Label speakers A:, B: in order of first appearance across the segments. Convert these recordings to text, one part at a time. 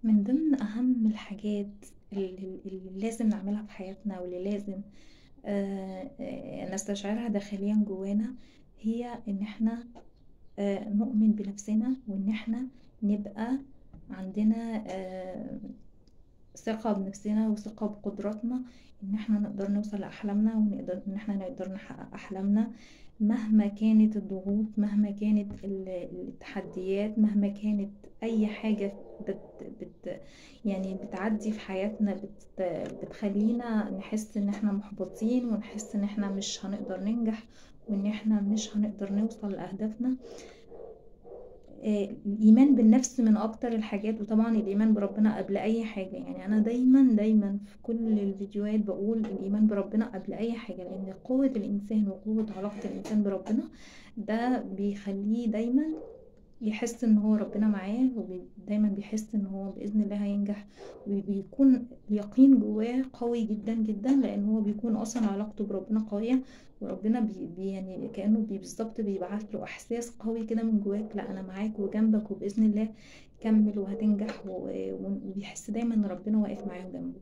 A: من ضمن أهم الحاجات اللي اللي لازم نعملها في حياتنا واللي لازم آآ آآ نستشعرها داخليًا جوانا هي إن إحنا آآ نؤمن بنفسنا وإن إحنا نبقى عندنا آآ ثقة بنفسنا وثقة بقدراتنا إن إحنا نقدر نوصل لأحلامنا ونقدر إن إحنا نقدر نحقق أحلامنا مهما كانت الضغوط مهما كانت ال التحديات مهما كانت أي حاجة بت بت يعني بتعدي في حياتنا بت بتخلينا نحس إن إحنا محبطين ونحس إن إحنا مش هنقدر ننجح وإن إحنا مش هنقدر نوصل لأهدافنا آآ الإيمان بالنفس من أكتر الحاجات وطبعًا الإيمان بربنا قبل أي حاجة يعني أنا دايمًا دايمًا في كل الفيديوهات باقول الإيمان بربنا قبل أي حاجة لأن قوة الإنسان وقوة علاقة الإنسان بربنا ده بيخليه دايمًا يحس إن هو ربنا معاه وبي دايمًا بيحس إن هو بإذن الله هينجح وبيكون اليقين جواه قوي جدًا جدًا لأن هو بيكون أصلًا علاقته بربنا قوية وربنا بي بي يعني كأنه بي بالضبط بيبعت له إحساس قوي كده من جواك لأ أنا معاك وجنبك وبإذن الله كمل وهتنجح و وبيحس دايمًا إن ربنا واقف معاه وجنبه.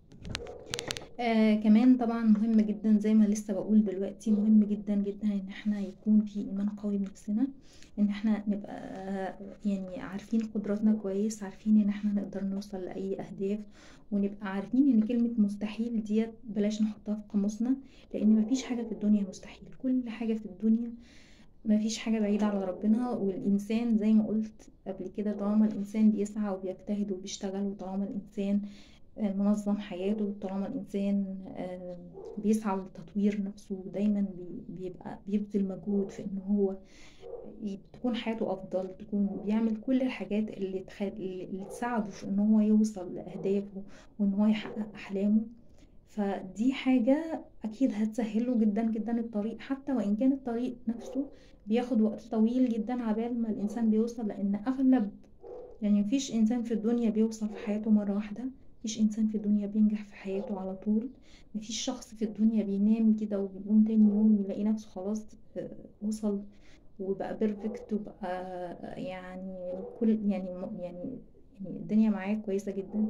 A: آآ كمان طبعًا مهم جدًا زي ما لسه باقول دلوقتي مهم جدًا جدًا إن إحنا يكون في إيمان قوي بنفسنا إن إحنا نبقى يعني عارفين قدراتنا كويس عارفين إن إحنا نقدر نوصل لأي أهداف ونبقى عارفين إن كلمة مستحيل ديّة بلاش نحطها في قاموسنا لأن ما فيش حاجة في الدنيا مستحيل كل حاجة في الدنيا ما فيش حاجة بعيدة على ربنا والإنسان زي ما قُلت قبل كده طالما الإنسان بيسعى وبيجتهد وبيشتغل وطالما الإنسان آآ منظم حياته وطالما الإنسان آآ بيسعى لتطوير نفسه ودايمًا بي بيبقى بيبذل مجهود في إن هو ي تكون حياته أفضل تكون بيعمل كل الحاجات اللي تخ اللي تساعده في إن هو يوصل لأهدافه وإن هو يحقق أحلامه فدي حاجة أكيد هتسهل له جدًا جدًا الطريق حتى وإن كان الطريق نفسه بياخد وقت طويل جدًا عقبال ما الإنسان بيوصل لأن أغلب يعني ما فيش إنسان في الدنيا بيوصل في حياته مرة واحدة ما فيش إنسان في الدنيا بينجح في حياته على طول ما فيش شخص في الدنيا بينام كده وبيقوم تاني يوم يلاقي نفسه خلاص آآ وصل وبقى perfect وبقى يعني كل يعني م يعني يعني الدنيا معاه كويسة جدًا.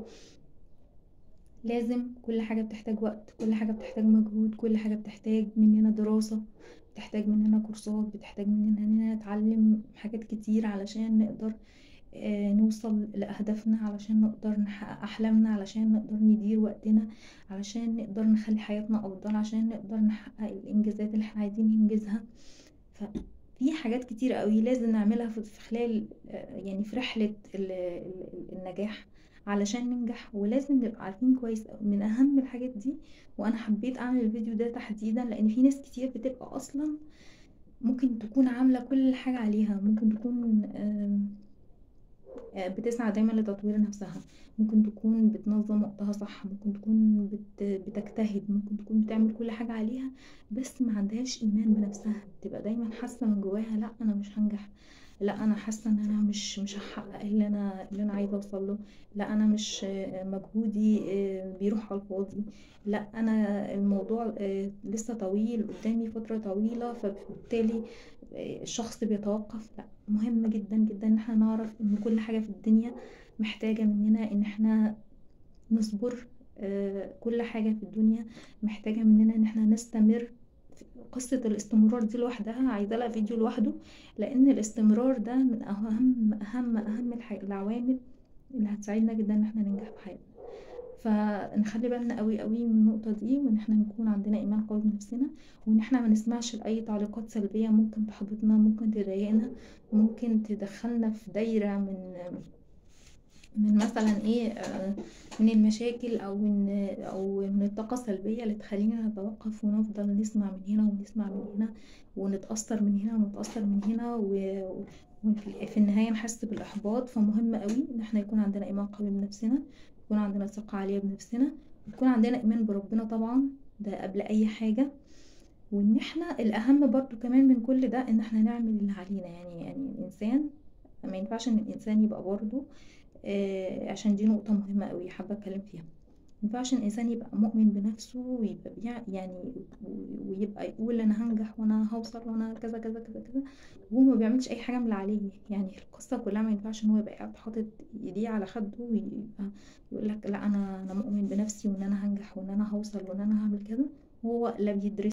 A: لازم كل حاجة بتحتاج وقت كل حاجة بتحتاج مجهود كل حاجة بتحتاج مننا دراسة بتحتاج مننا كورسات بتحتاج مننا إننا نتعلم حاجات كتير علشان نقدر آآ نوصل لأهدافنا علشان نقدر نحقق أحلامنا علشان نقدر ندير وقتنا علشان نقدر نخلي حياتنا أفضل عشان نقدر نحقق الإنجازات اللي إحنا عايزين ننجزها ففي حاجات كتيرة أوي لازم نعملها ف في خلال آآ يعني في رحلة ال ال النجاح علشان ننجح ولازم نبقى عارفين كويس أوي من أهم الحاجات دي وأنا حبيت أعمل الفيديو ده تحديدًا لأن في ناس كتير بتبقى أصلًا ممكن تكون عاملة كل حاجة عليها ممكن تكون آمم آآ بتسعى دايمًا لتطوير نفسها ممكن تكون بتنظم وقتها صح ممكن تكون بت بتجتهد ممكن تكون بتعمل كل حاجة عليها بس ما عندهاش إيمان بنفسها بتبقى دايمًا حاسة من جواها لأ أنا مش هانجح لأ أنا حاسة إن أنا مش مش هاحقق اللي أنا اللي أنا عايزة أوصل له لأ أنا مش مجهودي آآ بيروح على الفاضي لأ أنا الموضوع آآ لسه طويل قدامي فترة طويلة فبالتالي آآ الشخص بيتوقف لأ مهم جدًا جدًا إن إحنا نعرف إن كل حاجة في الدنيا محتاجة مننا إن إحنا نصبر آآ كل حاجة في الدنيا محتاجة مننا إن إحنا نستمر قصة الاستمرار دي لوحدها عايزة لها فيديو لوحده لأن الاستمرار ده من أهم أهم أهم الح العوامل اللي هتساعدنا جدًا إن إحنا ننجح في حياتنا فنخلي بالنا أوي أوي من النقطة دي وإن إحنا نكون عندنا إيمان قوي بنفسنا وإن إحنا ما نسمعش لأي تعليقات سلبية ممكن تحبطنا ممكن تضايقنا ممكن تدخلنا في دايرة من من مثلًا إيه آآ من المشاكل أو من أو من الطاقة السلبية اللي تخلينا نتوقف ونفضل نسمع من هنا ونسمع من هنا ونتأثر من هنا ونتأثر من هنا و وفي في النهاية نحس بالإحباط فمهم أوي إن إحنا يكون عندنا إيمان قوي بنفسنا يكون عندنا ثقة عالية بنفسنا ويكون عندنا إيمان بربنا طبعًا ده قبل أي حاجة وإن إحنا الأهم برضه كمان من كل ده إن إحنا نعمل اللي علينا يعني يعني الإنسان ما ينفعش إن الإنسان يبقى برضه آآ عشان دي نقطة مهمة أوي حابة أتكلم فيها مينفعش الإنسان يبقى مؤمن بنفسه ويبقى بيع يعني ويبقى يقول أنا هانجح وأنا هاوصل وأنا كذا كذا كذا كذا وهو ما بيعملش أي حاجة من اللي عليه يعني القصة كلها مينفعش إن هو يبقى قاعد حاطط إيديه على خده ويبقى يقول لك لأ أنا أنا مؤمن بنفسي وإن أنا هانجح وإن أنا هاوصل وإن أنا هاعمل كذا وهو لا بيدرس